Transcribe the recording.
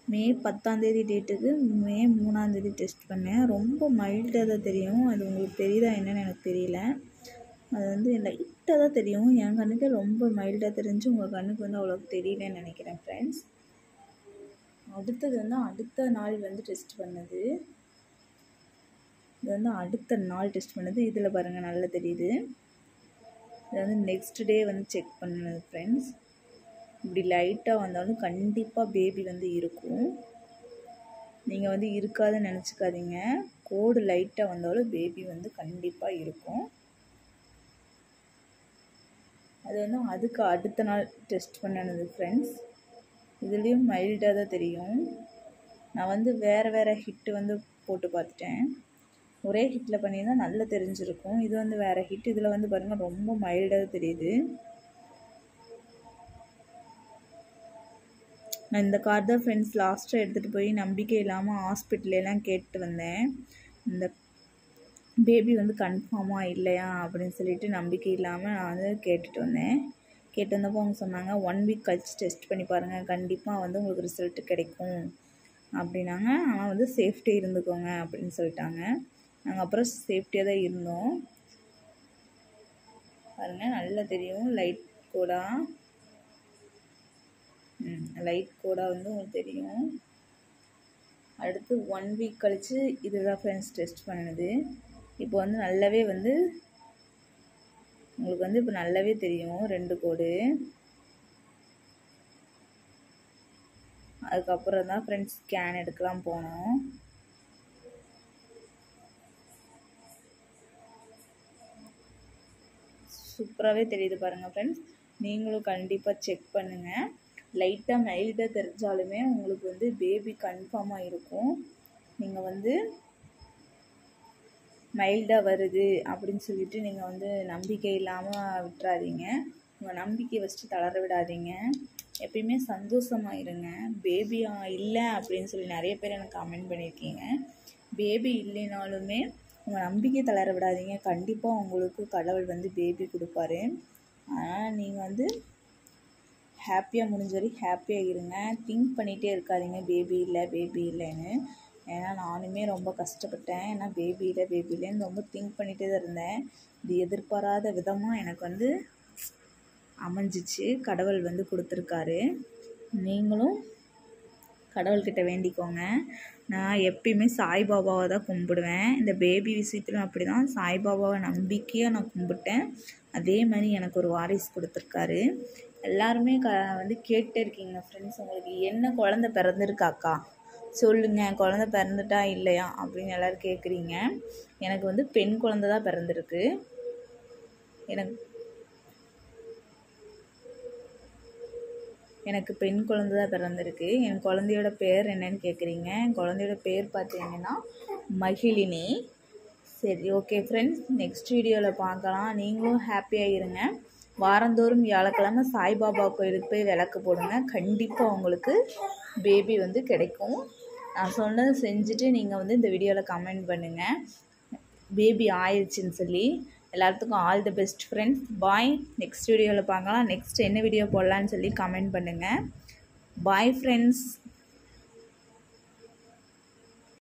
மே பத்தாந்தேதி டேட்டுக்கு மே மூணாந்தேதி டெஸ்ட் பண்ணேன் ரொம்ப மைல்டாக தான் தெரியும் அது உங்களுக்கு தெரியுதா என்னன்னு எனக்கு தெரியல அது வந்து லைட்டாக தான் தெரியும் என் கண்ணுக்கு ரொம்ப மைல்டாக தெரிஞ்சு உங்கள் கண்ணுக்கு வந்து அவ்வளோக்கு தெரியலன்னு நினைக்கிறேன் ஃப்ரெண்ட்ஸ் அடுத்தது வந்து அடுத்த நாள் வந்து டெஸ்ட் பண்ணது இது வந்து அடுத்த நாள் டெஸ்ட் பண்ணது இதில் பாருங்கள் நல்லா தெரியுது இது வந்து நெக்ஸ்ட் டே வந்து செக் பண்ணது ஃப்ரெண்ட்ஸ் இப்படி லைட்டாக வந்தாலும் கண்டிப்பாக பேபி வந்து இருக்கும் நீங்கள் வந்து இருக்காதுன்னு நினச்சிக்காதீங்க கோடு லைட்டாக வந்தாலும் பேபி வந்து கண்டிப்பாக இருக்கும் அது வந்து அதுக்கு அடுத்த நாள் டெஸ்ட் பண்ணது ஃப்ரெண்ட்ஸ் இதுலேயும் மைல்டாக தான் தெரியும் நான் வந்து வேறு வேறு ஹிட்டு வந்து போட்டு பார்த்துட்டேன் ஒரே ஹிட்டில் பண்ணியிருந்தா நல்லா தெரிஞ்சிருக்கும் இது வந்து வேறு ஹிட் இதில் வந்து பாருங்கள் ரொம்ப மைல்டாக தெரியுது நான் இந்த கார் தான் ஃப்ரெண்ட்ஸ் லாஸ்ட்டாக எடுத்துகிட்டு போய் நம்பிக்கை இல்லாமல் ஹாஸ்பிட்டல்லாம் கேட்டு வந்தேன் இந்த பேபி வந்து கன்ஃபார்மாக இல்லையா அப்படின்னு சொல்லிட்டு நம்பிக்கை இல்லாமல் நான் வந்து கேட்டுட்டு வந்தேன் கேட்டு வந்தப்போ அவங்க சொன்னாங்க ஒன் வீக் கழிச்சு டெஸ்ட் பண்ணி பாருங்கள் கண்டிப்பாக வந்து உங்களுக்கு ரிசல்ட் கிடைக்கும் அப்படின்னாங்க ஆனால் வந்து சேஃப்டி இருந்துக்கோங்க அப்படின்னு சொல்லிட்டாங்க நாங்கள் அப்புறம் சேஃப்டியாக தான் இருந்தோம் பாருங்கள் நல்லா தெரியும் லைட் கோடா ம் லைட் கோடா வந்து உங்களுக்கு தெரியும் அடுத்து ஒன் வீக் கழித்து இதுதான் ஃப்ரெண்ட்ஸ் டெஸ்ட் பண்ணது இப்போ வந்து நல்லாவே வந்து உங்களுக்கு வந்து இப்போ நல்லாவே தெரியும் ரெண்டு கோடு அதுக்கப்புறம் தான் ஃப்ரெண்ட்ஸ் ஸ்கேன் எடுக்கலாம் போனோம் சூப்பராகவே தெரியுது பாருங்கள் ஃப்ரெண்ட்ஸ் நீங்களும் கண்டிப்பாக செக் பண்ணுங்கள் லைட்டாக மைல்டாக தெரிஞ்சாலுமே உங்களுக்கு வந்து பேபி கன்ஃபார்மாக இருக்கும் நீங்கள் வந்து மைல்டாக வருது அப்படின்னு சொல்லிட்டு நீங்கள் வந்து நம்பிக்கை இல்லாமல் விட்டுறாதீங்க உங்கள் நம்பிக்கையை வச்சுட்டு தளர விடாதீங்க எப்பயுமே சந்தோஷமாக இருங்க பேபியா இல்லை அப்படின்னு சொல்லி நிறைய பேர் எனக்கு கமெண்ட் பண்ணியிருக்கீங்க பேபி இல்லைனாலுமே உங்கள் நம்பிக்கை தளர விடாதீங்க கண்டிப்பாக உங்களுக்கு கடவுள் வந்து பேபி கொடுப்பாரு ஆனால் நீங்கள் வந்து ஹாப்பியாக முடிஞ்ச வரைக்கும் ஹாப்பியாக இருங்க திங்க் பண்ணிகிட்டே இருக்காதீங்க பேபி இல்லை பேபி இல்லைன்னு ஏன்னா நானுமே ரொம்ப கஷ்டப்பட்டேன் ஏன்னா பேபி இல்லை பேபி இல்லைன்னு ரொம்ப திங்க் பண்ணிகிட்டே தான் இருந்தேன் இது எதிர்பாராத விதமாக எனக்கு வந்து அமைஞ்சிச்சு கடவுள் வந்து கொடுத்துருக்காரு நீங்களும் கடவுள்கிட்ட வேண்டிக்கோங்க நான் எப்பயுமே சாய்பாபாவை தான் கும்பிடுவேன் இந்த பேபி விஷயத்துலையும் அப்படி தான் சாய்பாபாவை நம்பிக்கையாக நான் கும்பிட்டேன் அதே மாதிரி எனக்கு ஒரு வாரிசு கொடுத்துருக்காரு எல்லாருமே க வந்து கேட்டே இருக்கீங்க ஃப்ரெண்ட்ஸ் உங்களுக்கு என்ன குழந்த பிறந்திருக்காக்கா சொல்லுங்கள் குழந்த பிறந்துட்டா இல்லையா அப்படின்னு எல்லோரும் கேட்குறீங்க எனக்கு வந்து பெண் குழந்த தான் பிறந்திருக்கு எனக்கு எனக்கு பெண் குழந்தை தான் பிறந்திருக்கு என் குழந்தையோட பேர் என்னன்னு கேட்குறீங்க என் குழந்தையோட பேர் பார்த்தீங்கன்னா மகிழினி சரி ஓகே ஃப்ரெண்ட்ஸ் நெக்ஸ்ட் வீடியோவில் பார்க்கலாம் நீங்களும் ஹாப்பியாக இருங்க வாரந்தோறும் வியாழக்கிழமை சாய்பாபா கோயிலுக்கு போய் விளக்கு போடுங்க கண்டிப்பாக உங்களுக்கு பேபி வந்து கிடைக்கும் நான் சொன்னதை செஞ்சுட்டு நீங்கள் வந்து இந்த வீடியோவில் கமெண்ட் பண்ணுங்கள் பேபி ஆயிடுச்சுன்னு சொல்லி எல்லாத்துக்கும் all the best friends bye next வீடியோவில் பார்க்கலாம் நெக்ஸ்ட் என்ன வீடியோ போடலான்னு சொல்லி கமெண்ட் பண்ணுங்கள் பாய் ஃப்ரெண்ட்ஸ்